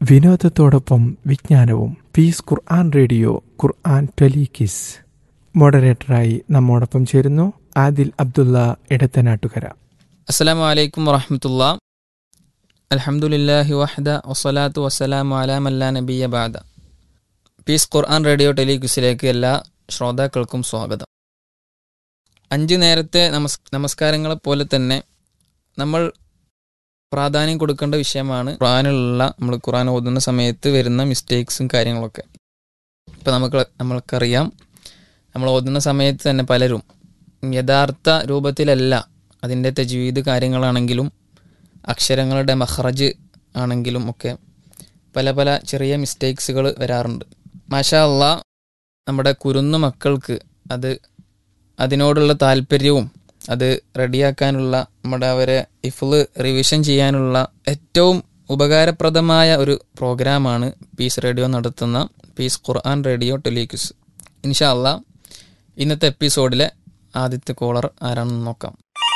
വിനോദത്തോടൊപ്പം വിജ്ഞാനവും പീസ് ഖുർആൻ റേഡിയോ ഖുർആൻ ടെലികിസ് മോഡറേറ്ററായി നമ്മോടൊപ്പം ചേരുന്നു ആദിൽ അബ്ദുള്ള ഇടത്തനാട്ടുകര അസ്സലാമു അലൈക്കും വറഹമത്തുള്ള അൽഹംദുലില്ലാഹി വഹദ വസ്സലാത്തു വസ്സലാമു അലാ മല്ലാ നബിയ ബാദ പീസ് ഖുർആൻ റേഡിയോ ടെലിക്യൂസിലേക്ക് എല്ലാ ശ്രോതാക്കൾക്കും സ്വാഗതം അഞ്ച് നേരത്തെ നമസ് നമസ്കാരങ്ങളെ പോലെ തന്നെ നമ്മൾ പ്രാധാന്യം കൊടുക്കേണ്ട വിഷയമാണ് ഖുറാനിലുള്ള നമ്മൾ ഖുറാൻ ഓതുന്ന സമയത്ത് വരുന്ന മിസ്റ്റേക്സും കാര്യങ്ങളൊക്കെ ഇപ്പം നമുക്ക് നമ്മൾക്കറിയാം നമ്മൾ ഓതുന്ന സമയത്ത് തന്നെ പലരും യഥാർത്ഥ രൂപത്തിലല്ല അതിൻ്റെ തജ്വീദ് കാര്യങ്ങളാണെങ്കിലും അക്ഷരങ്ങളുടെ മഹ്റജ് ആണെങ്കിലും ഒക്കെ പല പല ചെറിയ മിസ്റ്റേക്സുകൾ വരാറുണ്ട് മാഷാ അള്ളാ നമ്മുടെ കുരുന്നു മക്കൾക്ക് അത് അതിനോടുള്ള താല്പര്യവും അത് റെഡിയാക്കാനുള്ള നമ്മുടെ അവരെ ഇഫ്ല് റിവിഷൻ ചെയ്യാനുള്ള ഏറ്റവും ഉപകാരപ്രദമായ ഒരു പ്രോഗ്രാമാണ് പീസ് റേഡിയോ നടത്തുന്ന പീസ് ഖുർആൻ റേഡിയോ ടെലിക്യൂസ് ഇൻഷാ അള്ളാ ഇന്നത്തെ എപ്പിസോഡിലെ ആദ്യത്തെ കോളർ ആരാണെന്ന് നോക്കാം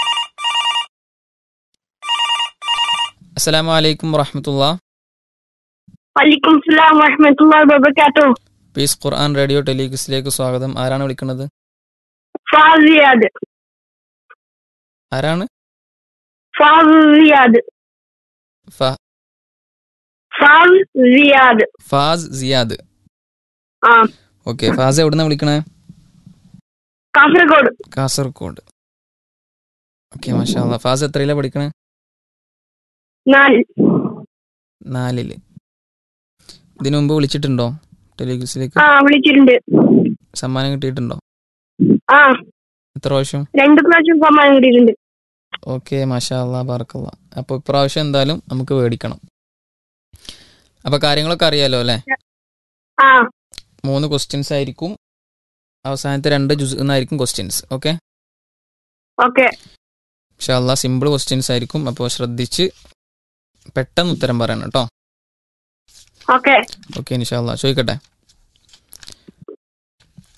അസ്സലാമു അലൈക്കും വറഹമത്തുള്ള വലൈക്കും സ്ലാം വറഹമത്തുള്ളാഹി വബറകാതുഹു പീസ് ഖുർആൻ റേഡിയോ ടെലിക്യൂസിലേക്ക് സ്വാഗതം ആരാണ് വിളിക്കുന്നത് ഫാസ് സിയാദ് ആരാണ് ഫാസ് സിയാദ് ഫ ഫാസ് സിയാദ് ഫാസ് സിയാദ് ആ ഓക്കെ ഫാസ് എവിടുന്ന വിളിക്കണേ കാസർഗോഡ് കാസർഗോഡ് ഓക്കെ മാഷാ അല്ലാ. ഫാസ് എത്രയിലാ പഠിക്കണേ നാല് നാലില് ഇതിനു മുമ്പ് വിളിച്ചിട്ടുണ്ടോ ടെലിക്യൂസിലേക്ക് ആ വിളിച്ചിട്ടുണ്ട് സമ്മാനം കിട്ടിയിട്ടുണ്ടോ ആ എത്ര പ്രാവശ്യം രണ്ടു പ്രാവശ്യം സമ്മാനം കിട്ടിയിട്ടുണ്ട് ഓക്കെ മാഷാ അല്ലാ ബാർക്കല്ല അപ്പോൾ ഇപ്രാവശ്യം എന്തായാലും നമുക്ക് മേടിക്കണം അപ്പോൾ കാര്യങ്ങളൊക്കെ അറിയാലോ അല്ലേ ആ മൂന്ന് ക്വസ്റ്റ്യൻസ് ആയിരിക്കും അവസാനത്തെ രണ്ട് ജുസ് എന്നായിരിക്കും ക്വസ്റ്റ്യൻസ് ഓക്കെ ഓക്കെ ഇൻഷാല്ല സിമ്പിൾ ക്വസ്റ്റ്യൻസ് ആയിരിക്കും അപ്പോൾ ശ്രദ്ധിച്ച് പെട്ടെന്ന് ഉത്തരം പറയണം കേട്ടോ ഓക്കെ ഓക്കെ ഇൻഷാല്ല ചോദിക്കട്ടെ